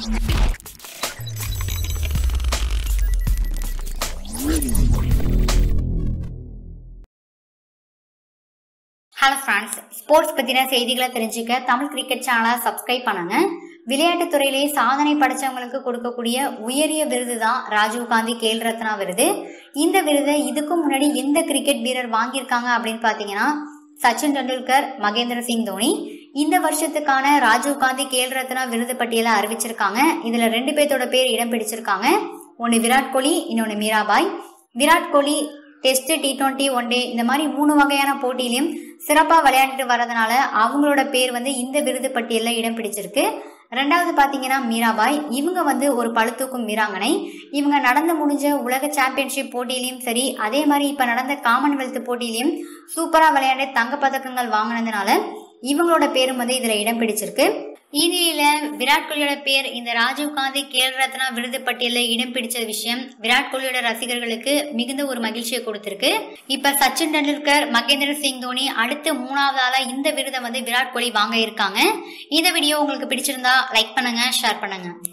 hello friends sports பற்றின செய்திகளை தெரிஞ்சுக்க தமிழ் கிரிக்கெட் சேனலை சப்ஸ்கிரைப் பண்ணுங்க விளையாட்டுத் துறையிலே சாதனை படைச்சவங்களுக்கு கொடுக்கக்கூடிய உயரிய விருது தான் ராஜீவ்காந்தி கேல் ரத்னா விருது இந்த விருதை இதுக்கு முன்னாடி எந்த கிரிக்கெட் வீரர் வாங்கியிருக்காங்க அப்படின்னு பார்த்தீங்கன்னா சச்சின் டெண்டுல்கர் மகேந்திர சிங் தோனி இந்த வருஷத்துக்கான ராஜீவ்காந்தி கேல் ரத்னா விருது பட்டியலை அறிவிச்சிருக்காங்க இதுல ரெண்டு பேர்த்தோட பேர் இடம் பிடிச்சிருக்காங்க ஒன்று விராட் கோலி இன்னொன்று Mirabai Virat Kohli test T twenty one day இந்த மாதிரி மூணு வகையான போட்டியிலையும் சிறப்பாக விளையாண்டுட்டு வர்றதுனால அவங்களோட பேர் வந்து இந்த விருது பட்டியலில் இடம் பிடிச்சிருக்கு ரெண்டாவது பார்த்தீங்கன்னா மீராபாய் இவங்க வந்து ஒரு பளுத்தூக்கும் வீராங்கனை இவங்க நடந்து முடிஞ்ச உலக சாம்பியன்ஷிப் போட்டியிலையும் சரி அதே மாதிரி இப்போ நடந்த காமன்வெல்த் போட்டியிலையும் சூப்பராக விளையாண்டு தங்கப்பதக்கங்கள் வாங்கினதுனால இவங்களோட பேரும் வந்து இதில் இடம் பிடிச்சிருக்கு இந்நிலையில விராட் கோலியோட பேர் இந்த ராஜீவ்காந்தி கேல் ரத்னா விருது பட்டியலில் இடம் பிடிச்ச விஷயம் விராட் கோலியோட ரசிகர்களுக்கு மிகுந்த ஒரு மகிழ்ச்சியை கொடுத்திருக்கு இப்ப சச்சின் டெண்டுல்கர் மகேந்திர சிங் தோனி அடுத்து மூணாவது ஆளா இந்த விருதை வந்து விராட் கோலி வாங்க இருக்காங்க இந்த வீடியோ உங்களுக்கு பிடிச்சிருந்தா லைக் பண்ணுங்க ஷேர் பண்ணுங்க